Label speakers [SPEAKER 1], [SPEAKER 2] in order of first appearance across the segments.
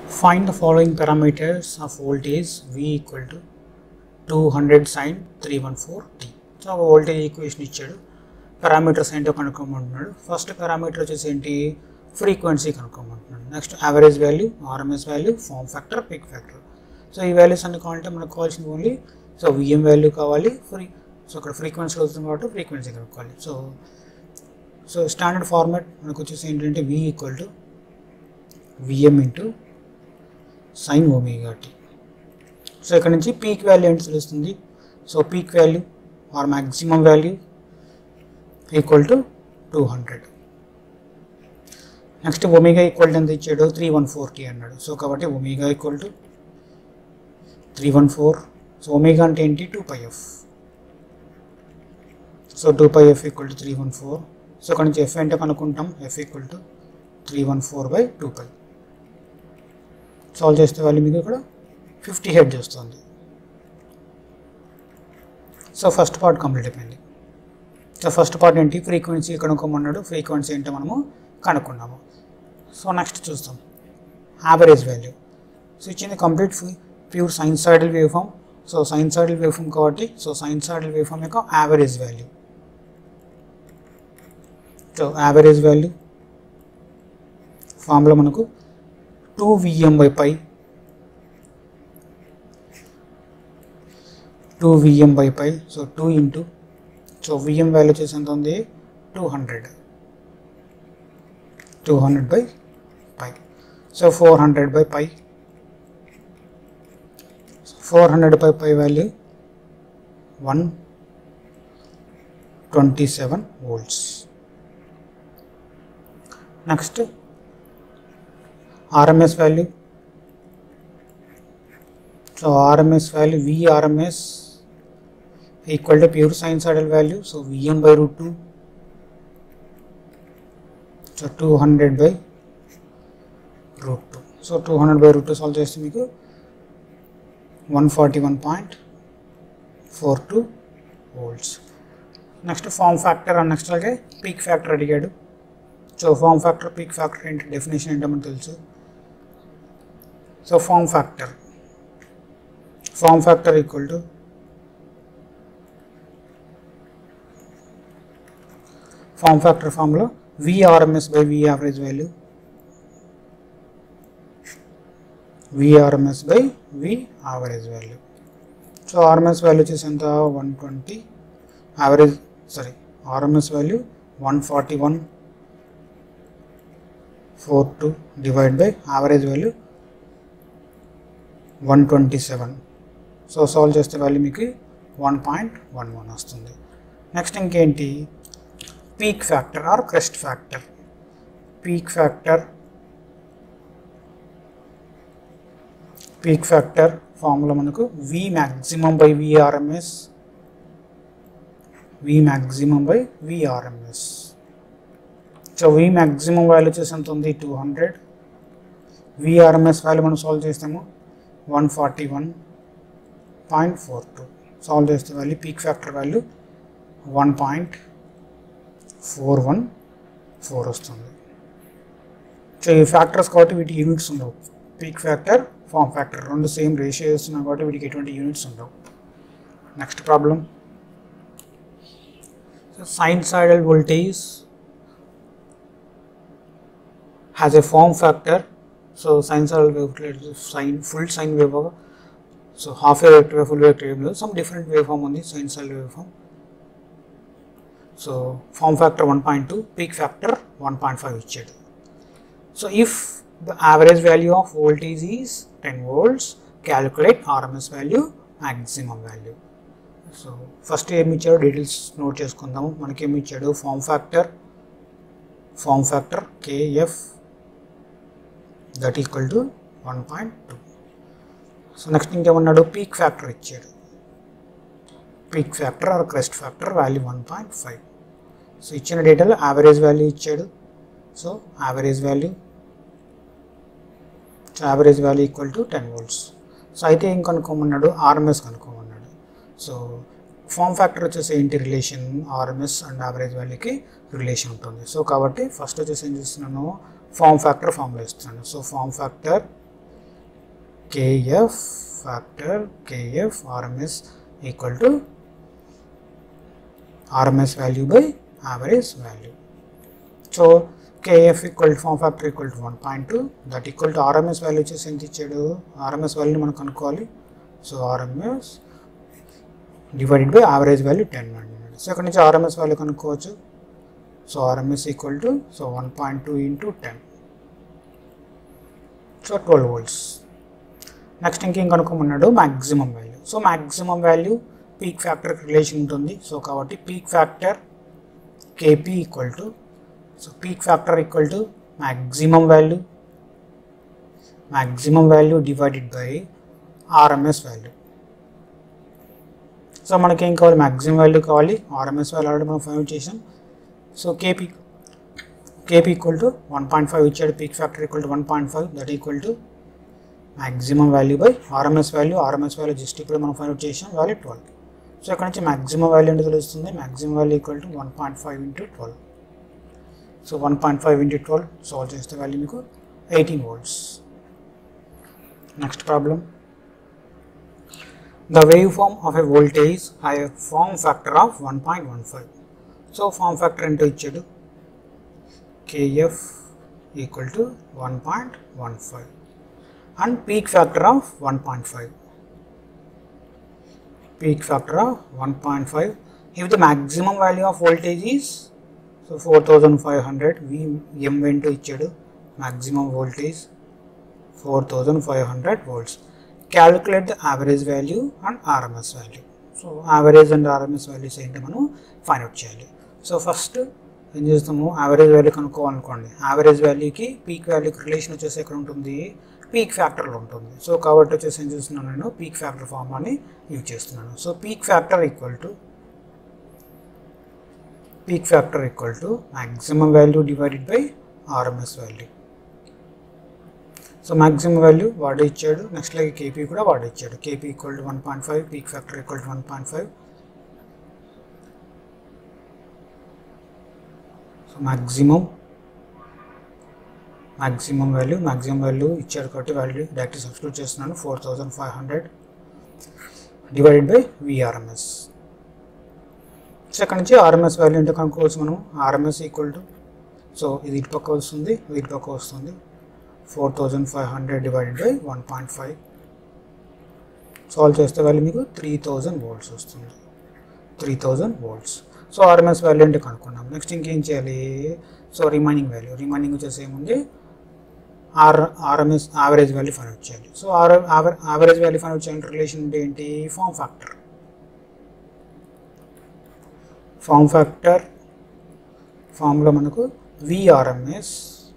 [SPEAKER 1] Find the following parameters of voltage V equal to 200 sin 314 t. So voltage equation ఇచ్చాడు parameters ఏంటో కనుక్కోమంటున్నాడు first parameter వచ్చేసి ఏంటి frequency కనుక్కోమంటున్నాడు next average value RMS value form factor peak factor so ఈ values అన్ని కావాలంటే మనకు కావాల్సింది ఓన్లీ సో విఎం వాల్యూ కావాలి ఫ్రీ సో ఇక్కడ ఫ్రీక్వెన్సీ వస్తుంది కాబట్టి ఫ్రీక్వెన్సీ కనుక్కోవాలి సో సో స్టాండర్డ్ ఫార్మాట్ మనకు వచ్చేసి ఏంటంటే V equal to VM into sine omega T so ఇక్కడ నుంచి పీక్ వాల్యూ ఏంటి తెలుస్తుంది so peak value or maximum value equal to two hundred next omega equal to ఎంత ఇచ్చాడు త్రీ వన్ ఫోర్ టీ అన్నాడు సో కాబట్టి omega equal to three one four so omega అంటే ఏంటి two pi F so two pi F equal to three one four so ఇక్కడ నుంచి F అంటే కనుక్కుంటాం F equal to three one four by two pi solve చేస్తే వాళ్ళు మీకు ఇక్కడ fifty హెడ్ వస్తుంది సో ఫస్ట్ పార్ట్ కంప్లీట్ అయిపోయింది సో ఫస్ట్ పార్ట్ ఏంటి ఫ్రీక్వెన్సీ కనుక్కోమన్నాడు ఫ్రీక్వెన్సీ ఏంటో మనము కనుక్కున్నాము సో నెక్స్ట్ చూస్తాం యావరేజ్ వాల్యూ సో ఇచ్చింది complete pure sinusoidal wave form so sinusoidal wave form కాబట్టి సో సైన్సాయిడల్ వేవ్ ఫామ్ యొక్క average value so average value ఫామ్లో మనకు two VM by pi two VM by pi so two into so VM value వచ్చేసి ఎంత ఉంది two hundred two hundred by pi so four hundred by pi four hundred by pi value one twenty seven volts next RMS value so RMS value VRMS equal to pure sinusoidal value so VM by root two so two hundred by root two so two hundred by root two solve చేస్తే మీకు one forty one point four two volts next form factor and next అలాగే peak factor అడిగాడు so form factor peak factor ఏంటి definition ఏంటో మనకు తెలుసు so form factor form factor equal to form factor ఫామ్లో VRMS by V average value VRMS by V average value so RMS value వచ్చేసి ఎంత one twenty average sorry RMS value one forty one four two divide by average value one twenty seven so solve చేస్తే value మీకు one point one one వస్తుంది next ఇంకేంటి peak factor or crest factor peak factor peak factor formula మనకు V maximum by VRMS V maximum by VRMS so V maximum value వచ్చేసి ఎంత ఉంది two hundred VRMS value మనం solve చేస్తాము one forty one point four two solve చేస్తే value peak factor value one point four one four వస్తుంది so ఈ factors కాబట్టి వీటికి యూనిట్స్ ఉండవు పీక్ ఫ్యాక్టర్ ఫామ్ ఫ్యాక్టర్ రెండు సేమ్ రేషియో చేస్తున్నాం కాబట్టి వీటికి ఎటువంటి యూనిట్స్ ఉండవు next problem sinusoidal voltage has a form factor so sinusoidal wave sine full sine wave so half a vector full vector లో some different waveform ఉంది sinusoidal waveform so form factor 1.2 peak factor 1.5 ఇచ్చాడు so if the average value of voltage is 10 volts calculate RMS value maximum value so first ఏమి ఇచ్చాడు details note చేసుకుందాము మనకేమి ఇచ్చాడు form factor form factor KF that equal to one point two so next ఇంకేమన్నాడు peak factor ఇచ్చాడు peak factor or crest factor value one point five so ఇచ్చిన డేటాలో average value ఇచ్చాడు so average value so average value equal to ten volts so అయితే ఏం కనుక్కోమన్నాడు RMS కనుక్కోమన్నాడు so form factor వచ్చేసి ఏంటి relation RMS and average వాల్యూకి relation ఉంటుంది సో కాబట్టి ఫస్ట్ వచ్చేసి ఏం చేస్తున్నాను ఫామ్ ఫ్యాక్టర్ ఫామ్లో ఇస్తున్నాను so form factor KF factor KF RMS equal to RMS value by average value so KF equal to form factor equal to one point two that equal to RMS value వచ్చేసి ఎంత ఇచ్చాడు RMS వాల్యూని మనం కనుక్కోవాలి so RMS divided by average value ten అన్నాడు so ఇక్కడ నుంచి RMS value కనుక్కోవచ్చు so RMS equal to so one point two into ten so twelve volts next ఇంకేం కనుక్కోమన్నాడు maximum value so maximum value peak factor relation ఉంటుంది so కాబట్టి peak factor KP equal to so peak factor equal to maximum value maximum value divided by RMS value so మనకి ఏం కావాలి maximum value కావాలి RMS value already మనం find చేసాం so KP KP equal to one point five ఇచ్చాడు peak factor equal to one point five that equal to maximum value by RMS value RMS value just ఇప్పుడు మనం find out చేసాం value twelve so ఇక్కడ నుంచి maximum value అంటే తెలుస్తుంది maximum value equal to one point five into twelve so one point five into twelve solve చేస్తే value మీకు eighteen volts next problem The waveform of a voltage has a form factor of 1.15. So form factor into ఇచ్చాడు kf equal to 1.15 and peak factor of 1.5. Peak factor of 1.5. If the maximum value of voltage is so 4500 V m into ఇచ్చాడు maximum voltage 4500 volts. Calculate the average value and RMS value so average and RMS values ఏంటి మనం find out చేయాలి so first ఏం చేస్తాము average value కనుక్కోవాలనుకోండి average వాల్యూకి peak వాల్యూకి relation వచ్చేసి ఎక్కడ ఉంటుంది పీక్ ఫ్యాక్టర్లో ఉంటుంది సో కాబట్టి వచ్చేసి ఏం చేస్తున్నాను నేను పీక్ ఫ్యాక్టర్ ఫార్మ్ అని యూజ్ చేస్తున్నాను so peak factor equal to peak factor equal to maximum value divided by RMS value so maximum value వాడు ఇచ్చాడు నెక్స్ట్ లైక్ కేపీ కూడా వాడు ఇచ్చాడు KP equal to one point five peak factor equal to one point five so maximum maximum value maximum value ఇచ్చాడు కాబట్టి value direct substitute చేస్తున్నాను four thousand five hundred divided by VRMS so ఇక్కడ నుంచి RMS value అంటే కనుక్కోవచ్చు మనం RMS equal to so ఇది ఇటు పక్క వస్తుంది ఇది ఇటు పక్క వస్తుంది four thousand five hundred divided by one point five solve చేస్తే వాల్యూ మీకు త్రీ థౌజండ్ వోల్ట్స్ వస్తుంది three thousand volts so RMS value అంటే కనుక్కున్నాం నెక్స్ట్ ఇంకేం చేయాలి సో రిమైనింగ్ వాల్యూ రిమైనింగ్ వచ్చేసి ఏముంది or RMS average value find out చేయాలి so or average value find out చేయాలంటే రిలేషన్ అంటే ఏంటి ఫామ్ ఫ్యాక్టర్ ఫామ్ ఫ్యాక్టర్ ఫామ్లో మనకు VRMS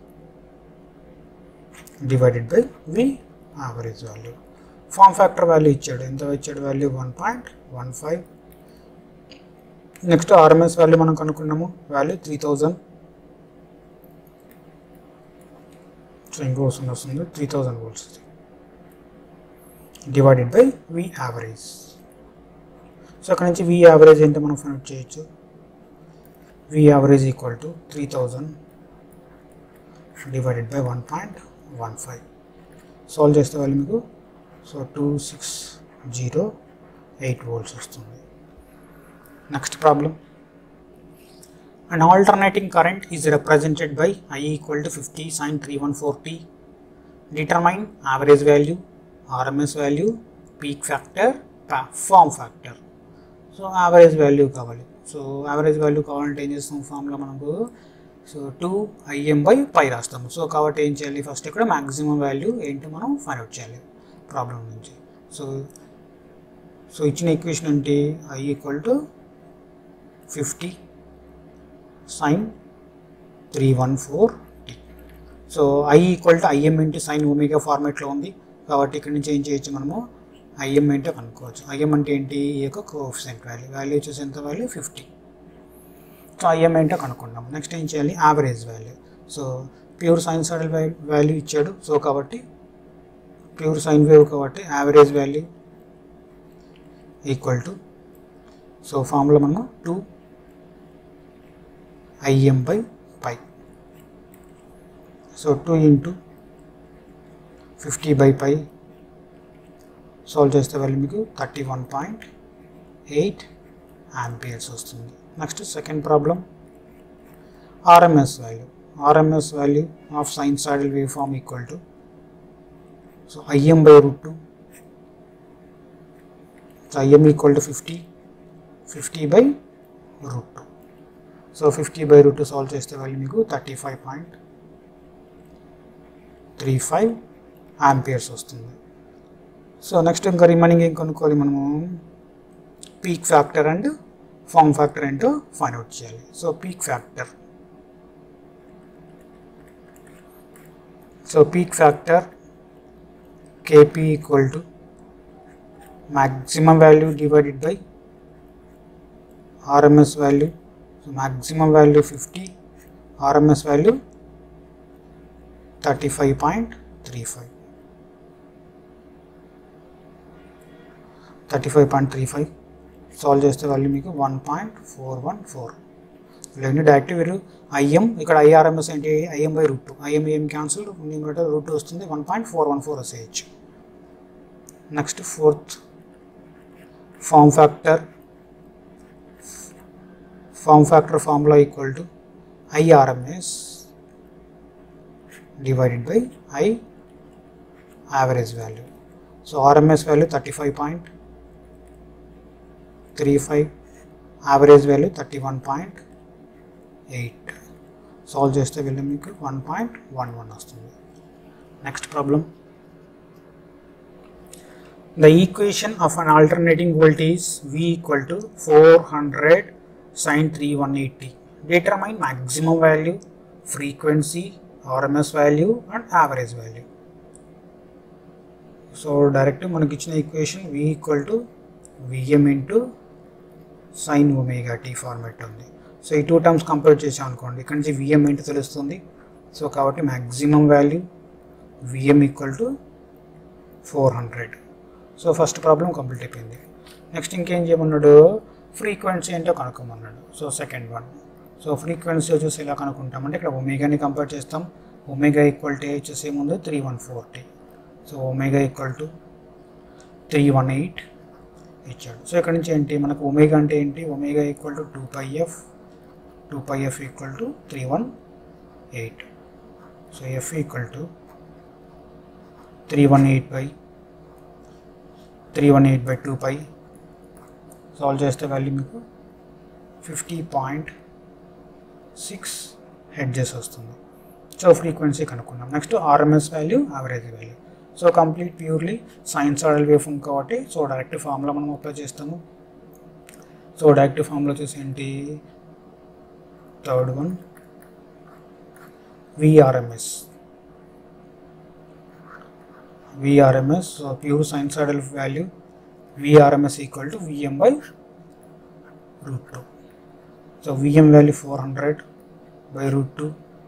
[SPEAKER 1] divided by V average value form factor value ఇచ్చాడు ఎంత ఇచ్చాడు value one point one five next RMS value మనం కనుక్కున్నాము వాల్యూ త్రీ థౌజండ్ సో ఇంకో వస్తుంది వస్తుంది three thousand volts divided by V average so అక్కడ నుంచి వి యావరేజ్ ఏంటో మనం ఫైండ్ అవుట్ చేయొచ్చు V average equal to three thousand divided by one point one five solve చేస్తే వాళ్ళు మీకు so two six zero eight volts వస్తుంది next problem and alternating current is represented by I equal to fifty sine three one four T determine average value RMS value peak factor form factor so average value కావాలి so average value కావాలంటే ఏం చేస్తాం ఫామ్లో మనకు so two IM by pi రాస్తాము so కాబట్టి ఏం చేయాలి ఫస్ట్ ఇక్కడ మ్యాక్సిమం వాల్యూ ఏంటో మనం ఫైండ్ అవుట్ చేయాలి ప్రాబ్లం నుంచి సో సో ఇచ్చిన ఈక్వేషన్ ఏంటి I equal to fifty sine three one four T so I equal to IM into sine omega ఫార్మేట్లో ఉంది కాబట్టి ఇక్కడ నుంచి ఏం చేయొచ్చు మనము ఐఎం ఏంటో కనుక్కోవచ్చు ఐఎం అంటే ఏంటి ఈ యొక్క కోఫిసెంట్ వాల్యూ వాల్యూ వచ్చేసి ఎంత వాల్యూ ఫిఫ్టీ సో ఐఎం ఏంటో కనుక్కున్నాం నెక్స్ట్ ఏం చేయాలి average value so pure sinusoidal value ఇచ్చాడు సో కాబట్టి ప్యూర్ సైన్ వేవ్ కాబట్టి average value equal to so formula మనం two IM by pi so two into fifty by pi solve చేస్తే value మీకు thirty one point eight amperes వస్తుంది next second problem RMS value RMS value of sinusoidal wave form equal to so IM by root two so IM equal to fifty fifty by root two so fifty by root two solve చేస్తే value మీకు thirty five point three five amperes వస్తుంది so next ఇంకా remaining ఏం కనుక్కోవాలి మనము peak factor and form factor ఏంటో find out చేయాలి so peak factor so peak factor KP equal to maximum value divided by RMS value. So maximum value 50, RMS value 35.35. 35.35 solve చేస్తే value మీకు one point four one four లేదంటే direct మీరు IM ఇక్కడ IRMS ఏంటి IM by root two IM ఏం cancel numerator root two వస్తుంది one point four one four వసేయచ్చు next fourth form factor form factor formula equal to IRMS divided by I average value so RMS value thirty five point three five average value thirty one point eight solve చేస్తే వెళ్ళి మీకు one point one one వస్తుంది next problem The equation of an alternating voltage V equal to 400 sin 3180. Determine maximum value, frequency, RMS value and average value. So direct మనకి ఇచ్చిన equation V equal to VM into sine omega T format ఉంది so ఈ two terms compare చేసాం అనుకోండి ఇక్కడ నుంచి VM ఏంటో తెలుస్తుంది సో కాబట్టి maximum value VM equal to four hundred so first problem complete అయిపోయింది నెక్స్ట్ ఇంకేం చేయమన్నాడు ఫ్రీక్వెన్సీ ఏంటో కనుక్కోమన్నాడు so second one so frequency వచ్చేసి ఎలా కనుక్కుంటామంటే ఇక్కడ ఒమేగాని కంపేర్ చేస్తాం ఒమేగా ఈక్వల్ టు వచ్చేసి ఏముంది three one forty so omega equal to three one eight ఇచ్చాడు సో ఇక్కడ నుంచి ఏంటి మనకు ఒమేగా అంటే ఏంటి omega equal to two pi F two pi F equal to three one eight so F equal to three one eight by three one eight by two pi solve చేస్తే value మీకు fifty point six hertz వస్తుంది so frequency కనుక్కున్నాం next RMS value average value so complete purely sinusoidal wave form కాబట్టి so direct ఫామ్లో మనం apply చేస్తాము so direct ఫామ్లో వచ్చేసి ఏంటి third one VRMS VRMS, so pure sinusoidal value VRMS equal to Vm by root 2. So Vm value 400 by root 2.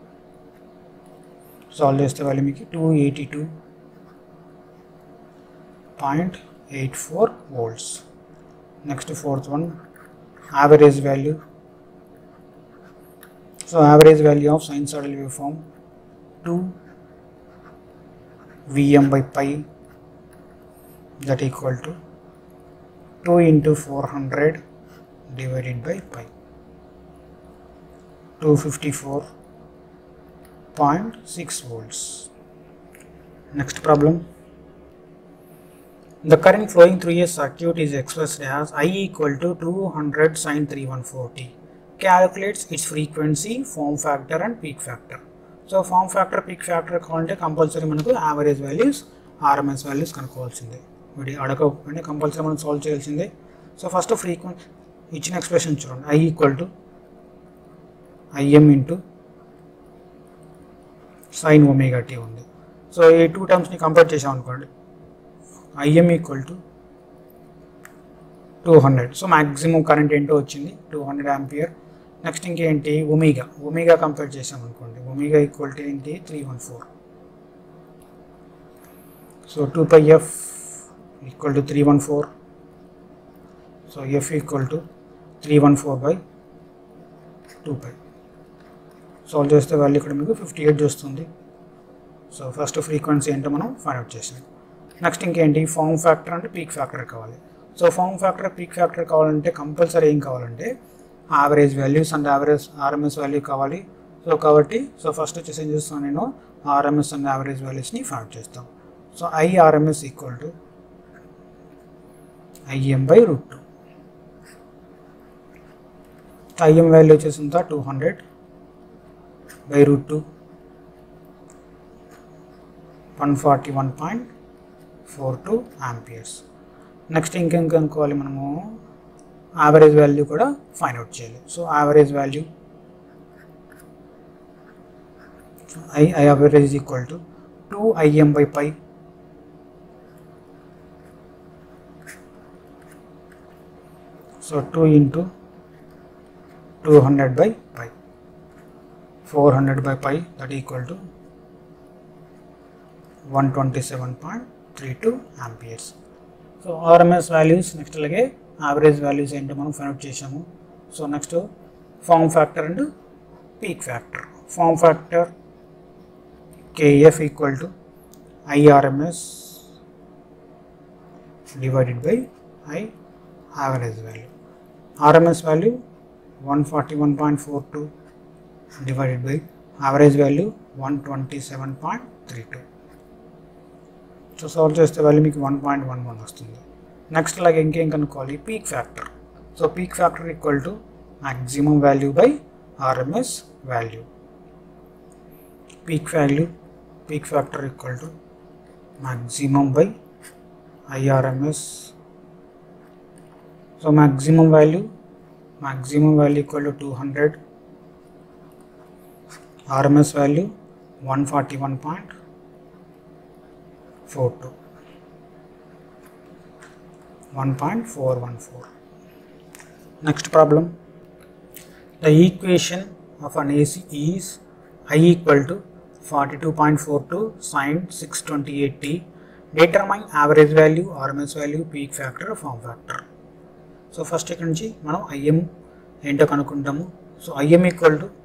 [SPEAKER 1] Solve చేస్తే value మీకు two eighty two point eight four volts next fourth one average value so average value of sinusoidal wave form two Vm by pi that equal to 2 into 400 divided by pi 254.6 volts. Next problem. The current flowing through a circuit is expressed as I equal to 200 sin 3140. Calculates its frequency, form factor and peak factor. So form factor peak factor కావాలంటే compulsory మనకు average values RMS values కనుక్కోవాల్సిందే వీడి అడగకపోతే compulsory మనం solve చేయాల్సిందే so first frequency ఇచ్చిన expression చూడండి I equal to IM into sine omega T ఉంది సో ఈ టూ టర్మ్స్ని కంపేర్ చేసాం అనుకోండి IM equal to two hundred so maximum current ఏంటో వచ్చింది టూ హండ్రెడ్ యాంపియర్ నెక్స్ట్ ఇంకేంటి ఒమేగా ఒమేగా కంపేర్ చేసాం అనుకోండి ఒమేగా ఈక్వల్ టు ఏంటి three one four so two pi F equal to three one four so F equal to three one four by two pi solve చేస్తే value ఇక్కడ మీకు fifty eight వస్తుంది so first frequency ఏంటో మనం find out చేసాం next ఇంకేంటి form factor అంటే peak factor కావాలి so form factor peak factor కావాలంటే కంపల్సరీ ఏం కావాలంటే average values and average RMS value కావాలి సో కాబట్టి సో ఫస్ట్ వచ్చేసి ఏం చేస్తాను నేను ఆర్ఎంఎస్ అండ్ యావరేజ్ వాల్యూస్ని ఫైండ్ చేస్తాం so IRMS equal to IM by root two IM value వచ్చేసి ఎంత two hundred by root two one forty one point four two amperes next ఇంకేం కనుక్కోవాలి మనము యావరేజ్ వాల్యూ కూడా ఫైండ్ అవుట్ చేయాలి so average value I I average equal to two IM by pi so two into two hundred by pi four hundred by pi that equal to one twenty seven point three two amperes so RMS values next అలాగే average values ఏంటో మనం find out చేసాము so next form factor and peak factor form factor KF equal to IRMS divided by I average value RMS value one forty one point four two divided by average value one twenty seven point three two so solve చేస్తే value మీకు one point one one వస్తుంది next అలాగే ఇంకేం కనుక్కోవాలి peak factor so peak factor equal to maximum value by RMS value peak value peak factor equal to maximum by IRMS so maximum value maximum value equal to two hundred RMS value one forty one point four two one point four one four next problem the equation of an AC is I equal to forty two point four two sine six twenty eight T determine average value RMS value peak factor form factor so first ఇక్కడ నుంచి మనం IM ఏంటో కనుక్కుంటాము so IM equal to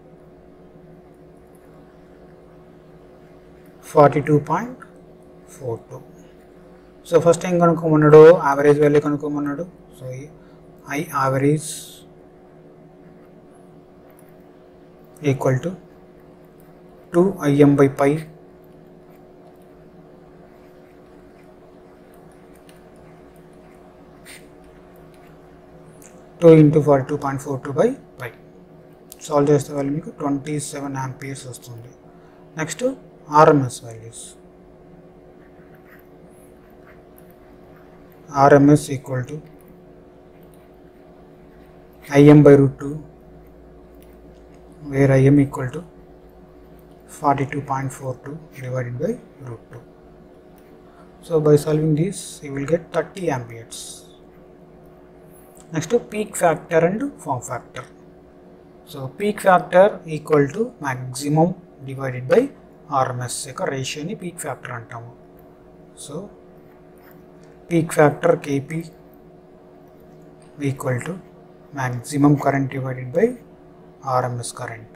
[SPEAKER 1] forty two point four two so first ఏం కనుక్కోమన్నాడు average value కనుక్కోమన్నాడు so I average equal to two IM by pi two into forty two point four two by pi solve చేస్తే వాళ్ళు మీకు twenty seven amperes వస్తుంది next RMS values RMS equal to IM by root 2 where IM equal to 42.42 divided by root 2. So by solving this you will get 30 amperes. Next to peak factor and form factor. So peak factor equal to maximum divided by RMS యొక్క రేషియోని peak factor అంటాము so peak factor Kp equal to maximum current divided by RMS current.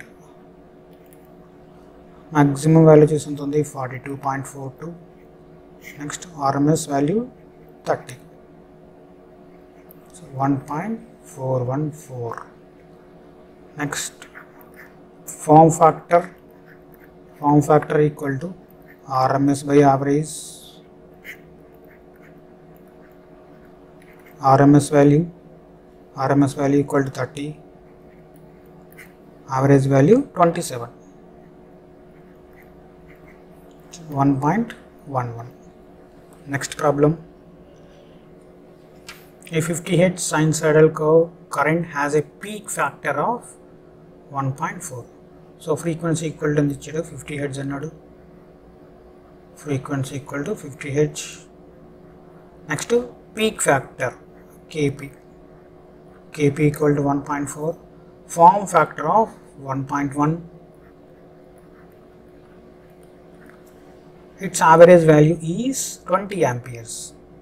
[SPEAKER 1] Maximum value చూసుంటుంది forty two point four two next RMS value thirty so one point four one four next form factor form factor equal to RMS by average RMS value RMS value equal to 30 average value 27 1.11 next problem a 50 hertz sinusoidal curve current has a peak factor of 1.4 so frequency equal to ఇచ్చాడు 50 hertz అన్నాడు frequency equal to 50 hertz next peak factor kp kp equal to 1.4 form factor of 1.1 its average value is 20 amperes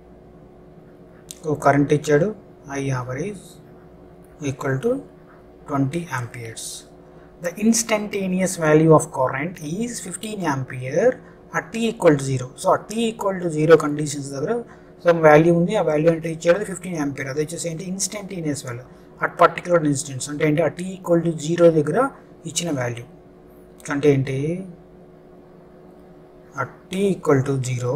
[SPEAKER 1] so current ఇచ్చాడు i average equal to 20 amperes the instantaneous value of current is 15 ampere ఆ t equal to zero so ఆ t equal to zero conditions దగ్గర some value ఉంది ఆ value అంటే ఇచ్చేది fifteen ampere అది వచ్చేసి ఏంటి instantaneous value at particular instants అంటే ఏంటి ఆ టీ ఈక్వల్ టు జీరో దగ్గర ఇచ్చిన వాల్యూ అంటే ఏంటి ఆ టీ ఈక్వల్ టు జీరో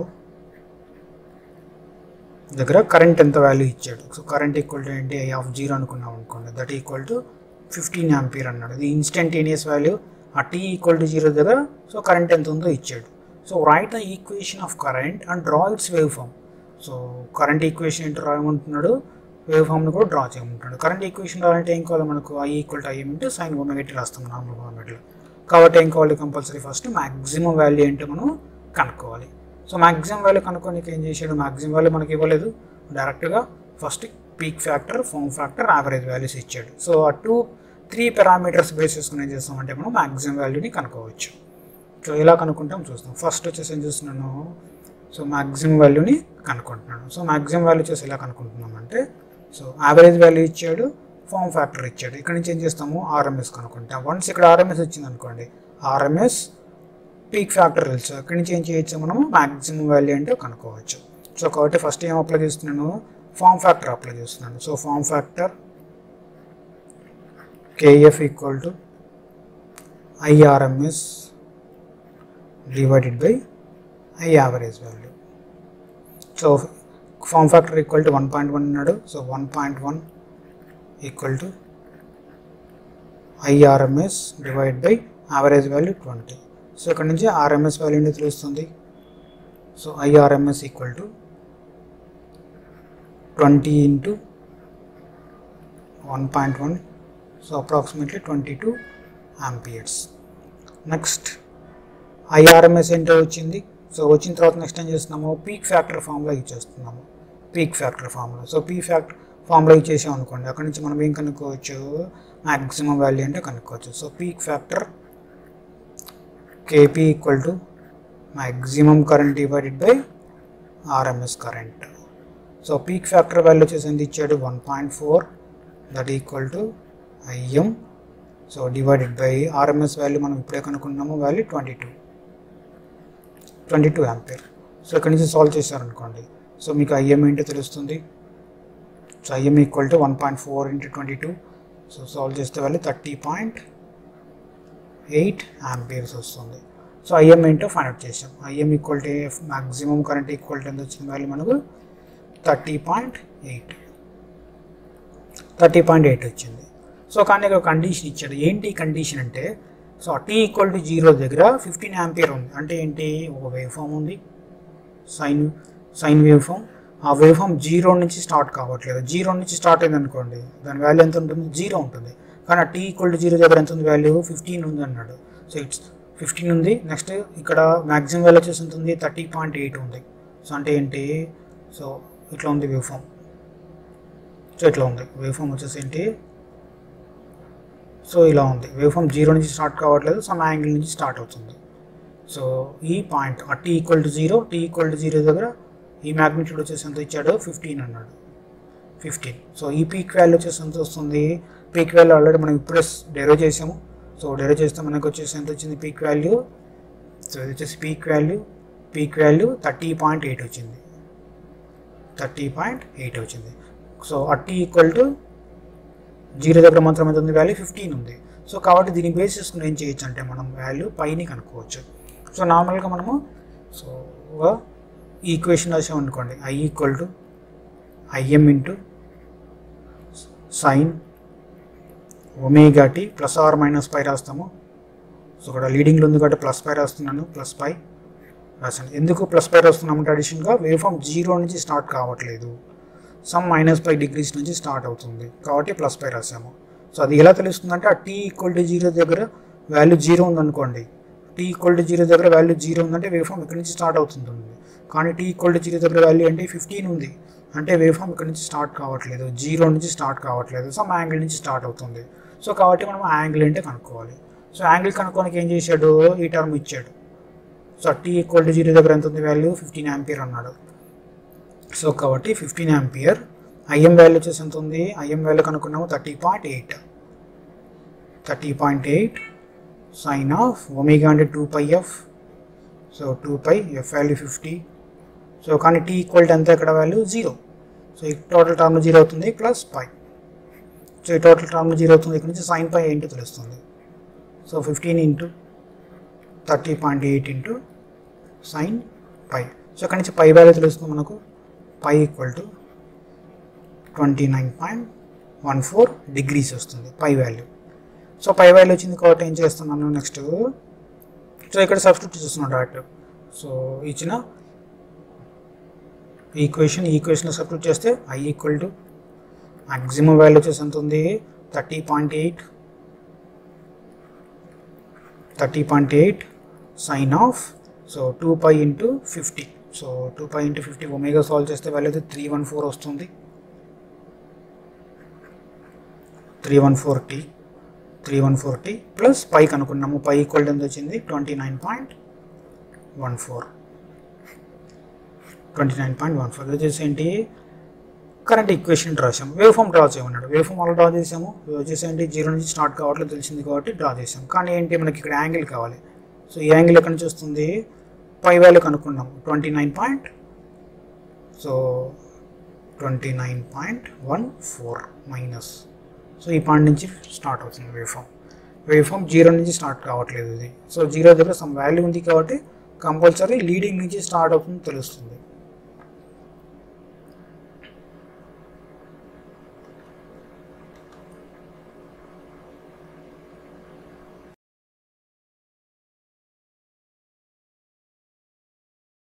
[SPEAKER 1] దగ్గర కరెంట్ ఎంత వాల్యూ ఇచ్చాడు సో కరెంట్ ఈక్వల్ టు ఏంటి ఐ ఆఫ్ జీరో అనుకున్నాం అనుకోండి that equal to fifteen ampere అన్నాడు ఇది ఇన్స్టంటేనియస్ వాల్యూ ఆ టీ ఈక్వల్ టు జీరో దగ్గర సో కరెంట్ ఎంత ఉందో ఇచ్చాడు so write the equation of current and draw its wave form so current equation ఏంటో రాయమంటున్నాడు వేవ్ ఫామ్ని కూడా డ్రా చేయమంటున్నాడు కరెంట్ ఈక్వేషన్ రావాలంటే ఏం కావాలి మనకు I equal to I into sine ఒమెగట్టి రాస్తాం నార్మల్ ఫార్మేట్లో కాబట్టి ఏం కావాలి కంపల్సరీ ఫస్ట్ మ్యాక్సిమం వాల్యూ ఏంటో మనం కనుక్కోవాలి సో మ్యాక్సిమం వాల్యూ కనుక్కోనికి ఏం చేశాడు మ్యాక్సిమం వాల్యూ మనకి ఇవ్వలేదు డైరెక్ట్గా first peak factor form factor average values ఇచ్చాడు సో ఆ టూ త్రీ పారామీటర్స్ బేస్ చేసుకుని ఏం చేస్తామంటే మనం మ్యాక్సిమం వాల్యూని కనుక్కోవచ్చు సో ఎలా కనుక్కుంటాం చూస్తాం ఫస్ట్ వచ్చేసి ఏం చేస్తున్నాను సో మ్యాక్సిమం వాల్యూని కనుక్కుంటున్నాను సో మ్యాక్సిమం వాల్యూ వచ్చేసి ఎలా కనుక్కుంటున్నాం అంటే సో యావరేజ్ వాల్యూ ఇచ్చాడు ఫామ్ ఫ్యాక్టర్ ఇచ్చాడు ఇక్కడ నుంచి ఏం చేస్తాము ఆర్ఎంఎస్ కనుక్కుంటాం వన్స్ ఇక్కడ ఆర్ఎంఎస్ వచ్చింది అనుకోండి ఆర్ఎంఎస్ పీక్ ఫ్యాక్టర్ తెలుసు అక్కడి నుంచి ఏం చేయొచ్చు మనము మ్యాక్సిమం వాల్యూ అంటే కనుక్కోవచ్చు సో కాబట్టి ఫస్ట్ ఏం అప్లై చేస్తున్నాను ఫామ్ ఫ్యాక్టర్ అప్లై చేస్తున్నాను so form factor KF equal to IRMS divided by I average value so form factor equal to one point one అన్నాడు so one point one equal to IRMS divide by average value twenty so ఇక్కడ నుంచి RMS value ఏంటో తెలుస్తుంది so IRMS equal to twenty into one point one so approximately twenty two amperes next IRMS ఏంటో వచ్చింది so వచ్చిన తర్వాత next ఏం చేస్తున్నాము పీక్ ఫ్యాక్టర్ ఫామ్లో ఇచ్చేస్తున్నాము పీక్ ఫ్యాక్టర్ ఫామ్లో సో పీ ఫ్యాక్టర్ ఫామ్లో ఇచ్చేసాం అనుకోండి అక్కడ నుంచి మనం ఏం కనుక్కోవచ్చు మ్యాక్సిమం వాల్యూ అంటే కనుక్కోవచ్చు so peak factor KP equal to maximum current divided by RMS current so peak factor value వచ్చేసి ఎంత ఇచ్చాడు one point four that equal to IM so divided by RMS value మనం ఇప్పుడే కనుక్కున్నాము value twenty two twenty two ampere so ఇక్కడ నుంచి solve చేశారనుకోండి so మీకు ఐఎం ఏంటో తెలుస్తుంది so IM equal to one point four into twenty two so solve చేస్తే value thirty point eight amperes వస్తుంది సో ఐఎం ఏంటో ఫైండ్ అవుట్ చేసాం IM equal to maximum current equal to ఎంత వచ్చిన వాల్యూ మనకు thirty point eight thirty point eight వచ్చింది so కానీ ఒక కండిషన్ ఇచ్చాడు ఏంటి కండిషన్ అంటే so t equal to zero దగ్గర ఫిఫ్టీన్ యాంపియర్ ఉంది అంటే ఏంటి ఒక వేవ్ ఫామ్ ఉంది సైన్ సైన్ వేవ్ ఫామ్ ఆ వేవ్ ఫామ్ జీరో నుంచి స్టార్ట్ కావట్లేదు జీరో నుంచి స్టార్ట్ అయింది అనుకోండి దాని వాల్యూ ఎంత ఉంటుంది జీరో ఉంటుంది కానీ ఆ టీ ఈక్వల్ టు జీరో దగ్గర ఎంత ఉంది వాల్యూ ఫిఫ్టీన్ ఉంది అన్నాడు సో ఇట్స్ ఫిఫ్టీన్ ఉంది నెక్స్ట్ ఇక్కడ మ్యాక్సిమం వాల్యూ వచ్చేసి ఎంత ఉంది థర్టీ పాయింట్ ఎయిట్ ఉంది సో అంటే ఏంటి సో ఇట్లా ఉంది వేవ్ ఫామ్ సో ఇట్లా ఉంది వేవ్ ఫామ్ వచ్చేసి ఏంటి సో ఇలా ఉంది వేవ్ ఫామ్ జీరో నుంచి స్టార్ట్ కావట్లేదు సమ్ యాంగిల్ నుంచి స్టార్ట్ అవుతుంది సో ఈ పాయింట్ ఆ t equal to zero t equal to zero దగ్గర ఈ మ్యాగ్నిట్యూడ్ వచ్చేసి ఎంత ఇచ్చాడు ఫిఫ్టీన్ అన్నాడు ఫిఫ్టీన్ సో ఈ పీక్ వాల్యూ వచ్చేసి ఎంత వస్తుంది పీక్ వాల్యూ ఆల్రెడీ మనం ఇప్పుడే డెరో చేసాము సో డెరో చేస్తే మనకు వచ్చేసి ఎంత వచ్చింది పీక్ వాల్యూ సో ఇది వచ్చేసి peak value peak value thirty point eight వచ్చింది థర్టీ పాయింట్ ఎయిట్ వచ్చింది so at t equal to zero దగ్గర మాత్రం ఎంత ఉంది వాల్యూ ఫిఫ్టీన్ ఉంది సో కాబట్టి దీన్ని బేస్ చేసుకుని ఏం చేయొచ్చు అంటే మనం వాల్యూ పైని కనుక్కోవచ్చు సో నార్మల్గా మనము సో ఈక్వేషన్ రాసాం అనుకోండి I equal to IM into sine omega t plus or minus phi రాస్తాము సో ఇక్కడ లీడింగ్లో ఉంది కాబట్టి ప్లస్ పై రాస్తున్నాను ప్లస్ పై రాశాను ఎందుకు ప్లస్ పై రాస్తున్నామంటే అడిషన్గా వేవ్ ఫామ్ జీరో నుంచి స్టార్ట్ కావట్లేదు సమ్ మైనస్ ఫైవ్ డిగ్రీస్ నుంచి స్టార్ట్ అవుతుంది కాబట్టి ప్లస్ పై రాసాము సో అది ఎలా తెలుస్తుందంటే ఆ టీ ఈక్వల్ టు జీరో దగ్గర వాల్యూ జీరో ఉందనుకోండి టీ ఈక్వల్ టు జీరో దగ్గర వాల్యూ జీరో ఉందంటే వేవ్ ఫామ్ ఇక్కడ నుంచి స్టార్ట్ అవుతుంది కానీ టీ ఈక్వల్ టు జీరో దగ్గర వాల్యూ అంటే ఫిఫ్టీన్ ఉంది అంటే వేవ్ ఫామ్ ఇక్కడ నుంచి స్టార్ట్ కావట్లేదు జీరో నుంచి స్టార్ట్ కావట్లేదు సమ్ యాంగిల్ నుంచి స్టార్ట్ అవుతుంది సో కాబట్టి మనం యాంగిల్ అంటే కనుక్కోవాలి సో యాంగిల్ కనుక్కోడానికి ఏం చేశాడు ఈ టర్మ్ ఇచ్చాడు so t equal to zero దగ్గర ఎంత ఉంది వాల్యూ ఫిఫ్టీన్ యాంపియర్ అన్నాడు సో కాబట్టి ఫిఫ్టీన్ యాంపియర్ ఐఎం వాల్యూ వచ్చేసి ఎంత ఉంది ఐఎం వాల్యూ కనుక్కున్నాము thirty point eight thirty point eight sine of omega అంటే two pi F so two pi f value fifty so కానీ టీ ఈక్వల్ టు ఎంత ఇక్కడ వాల్యూ జీరో సో ఈ total term zero అవుతుంది ప్లస్ పై సో ఈ total term zero అవుతుంది ఇక్కడ నుంచి సైన్ పై ఏంటో తెలుస్తుంది so fifteen into thirty point eight into sine phi so ఇక్కడ నుంచి పై వాల్యూ తెలుస్తుంది మనకు phi equal to twenty nine point one four degrees వస్తుంది phi value so phi value వచ్చింది కాబట్టి ఏం చేస్తున్నాను నెక్స్ట్ సో ఇక్కడ సబ్స్టిట్యూట్ చేస్తున్నాను డైరెక్ట్ సో ఇచ్చిన ఈక్వేషన్ ఈక్వేషన్ సబ్స్టిట్యూట్ చేస్తే I equal to maximum value వచ్చేసి ఎంత ఉంది thirty point eight thirty point eight sine of so two pi into fifty so two pi into fifty omega solve చేస్తే value అయితే three one four వస్తుంది three one four t three one four t plus పైకి అనుకున్నాము phi equal ఎంత వచ్చింది twenty nine point one four twenty nine point one four వచ్చేసి ఏంటి current equation draw చేసాము వేవ్ ఫామ్ డ్రా చేయమన్నాడు వేవ్ ఫామ్ అలా డ్రా చేసాము ఇది వచ్చేసి ఏంటి జీరో నుంచి స్టార్ట్ కావట్లేదు తెలిసింది కాబట్టి డ్రా చేసాము కానీ ఏంటి మనకి ఇక్కడ యాంగిల్ కావాలి సో ఈ యాంగిల్ ఎక్కడి నుంచి వస్తుంది పై వాల్యూ కనుక్కున్నాము twenty nine point so twenty nine point one four minus so ఈ పాయింట్ నుంచి స్టార్ట్ అవుతుంది wave form wave form zero నుంచి స్టార్ట్ కావట్లేదు ఇది సో జీరో దగ్గర సమ్ వాల్యూ ఉంది కాబట్టి కంపల్సరీ లీడింగ్ నుంచి స్టార్ట్ అవుతుంది తెలుస్తుంది